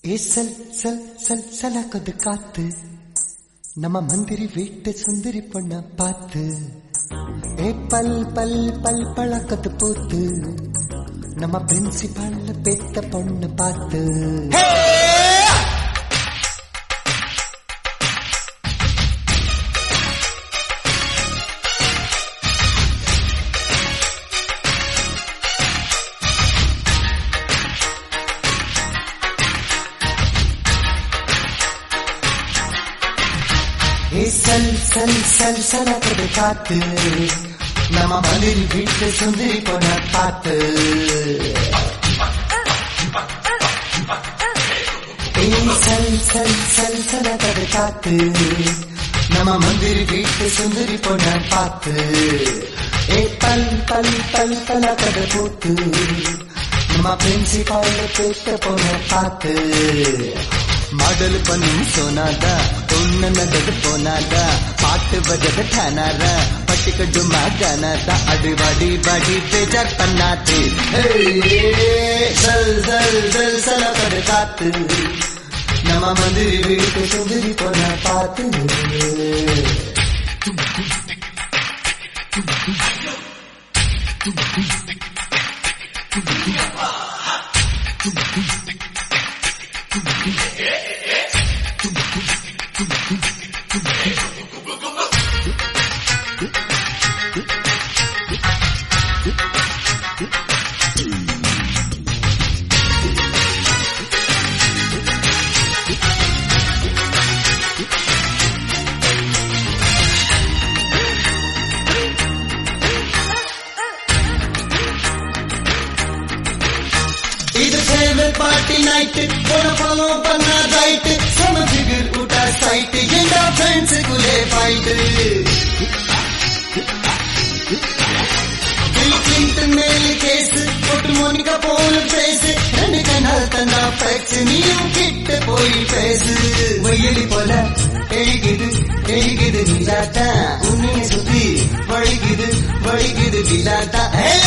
ஏ சல் சல் சல் சலக்கது காத்து நம்ம மந்திரி வீட்டு சுந்தரி பொண்ண பார்த்து ஏ பல் பல் பல் பழக்கத்து பூத்து நம்ம பிரின்சிபால் பெத்த பொண்ணு பார்த்து ஏ சல் சல் சல் சலக்கது காத்து நம்ம மந்திரி வீட்டு சுந்தரி பொண்ண பார்த்து ஏய் சல் சல் சல் சலக்கது காத்து நம்ம மந்திரி வீட்டு சுந்தரி பொண்ண பார்த்து ஏ பல் பல் பல் பலக்கது பூத்து நம்ம பிரின்சிபால் பேத்த பொண்ண பார்த்து மாடல் பண்ணும் சோனாதா பொண்ணு நகது போனாதா பாட்டு பஜத ठानारा பட்டிக்கட்டு மாகானாதா அடி வாடி வாடி பேஜார் பண்ணாது சல் சல் சல் சல கடு காத்து நம்ம மந்திரி வீட்டு சுந்தரி பொண்ண பார்த்து இது ஃபேவரட் பார்ட்டி நைட் போன ஃபாலோ பண்ண ரைட் சம ஃபிகர் ஊட்டா சைட் எங்க ஃப்ரெண்ட்ஸுக்குள்ளே ஃபைட் பில் கிளின்டன் மேல கேஸ் போட்டு மோனிகா போல பேசு ரெண்டு கண்ணால் தந்தா பேச்சு நீயும் கிட்ட போய் பேசு வெயிலி போல எழுகுது எழுகுது நீலாட்டா உன்னைய சுத்தி வழிகுது வழிகுது நீலாட்டா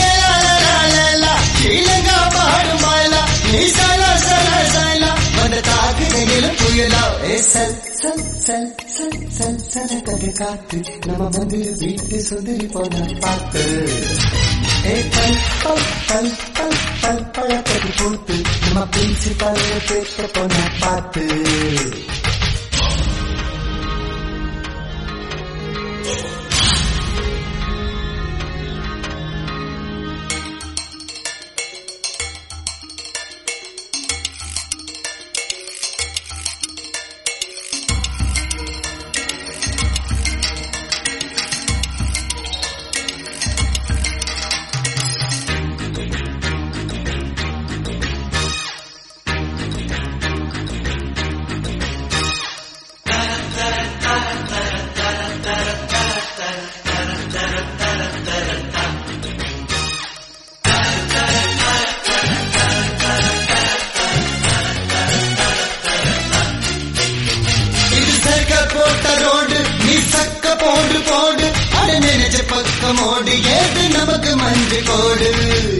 ஸ்ரீலங்கா பாடும் மாயலா நீ சலா சலா சலா வந்த தாக்குதலிலும் புயலா ஏ சல் சல் சல் சல் சல் சல கதை காத்து நம்ம வந்து வீட்டு சுந்தரி போன பார்த்து ஏ பல் பல் பல் பல் பல் பழக்கது போட்டு நம்ம பிரின்சிபல் பேத்த போன பார்த்து இது சர்க்க போட்ட ரோடு நீ சக்க போடு போடு அட நினைச்ச பக்கம் ஓடு ஏது நமக்கு மஞ்சு கோடு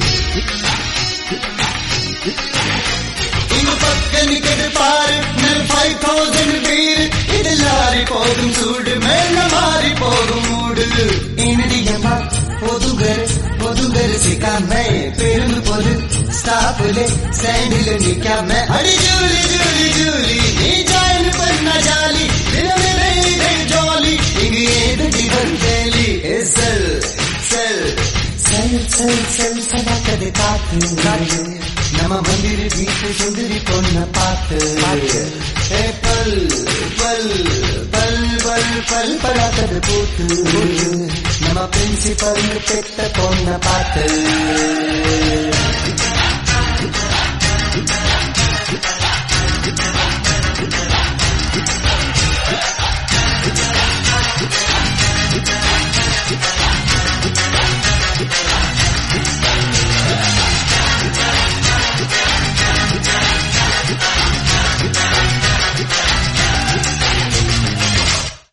இங்க பக்க நிக்கிறது பாரு நல் ஃபைவ் தௌசண்ட் பேரு இது லாரி போகும் சூடு மேல மாறி போகும் மூடு இனடியமா பொதுகர் பொதுகர் சிக்காம பெருந்து பொது ஸ்டாப்ல ஸ்டாண்டில் நிக்காம அடி ஜூலி ஜூலி ஜூலி நீ ஜாயின் பண்ண ஜாலி தினமே ஜாலி இங்கு ஏது டிவன் வேலி செல் செல் செல் செல் செல் சதாக்கதை காத்து காத்து நம்ம மந்திரி வீட்டு சுந்தரி பொண்ண பார்த்து ஏ பல் பல் பல் பல் பல் பழக்கது பூத்து நம்ம பிரின்சிபல் பெத்த பொண்ண பார்த்து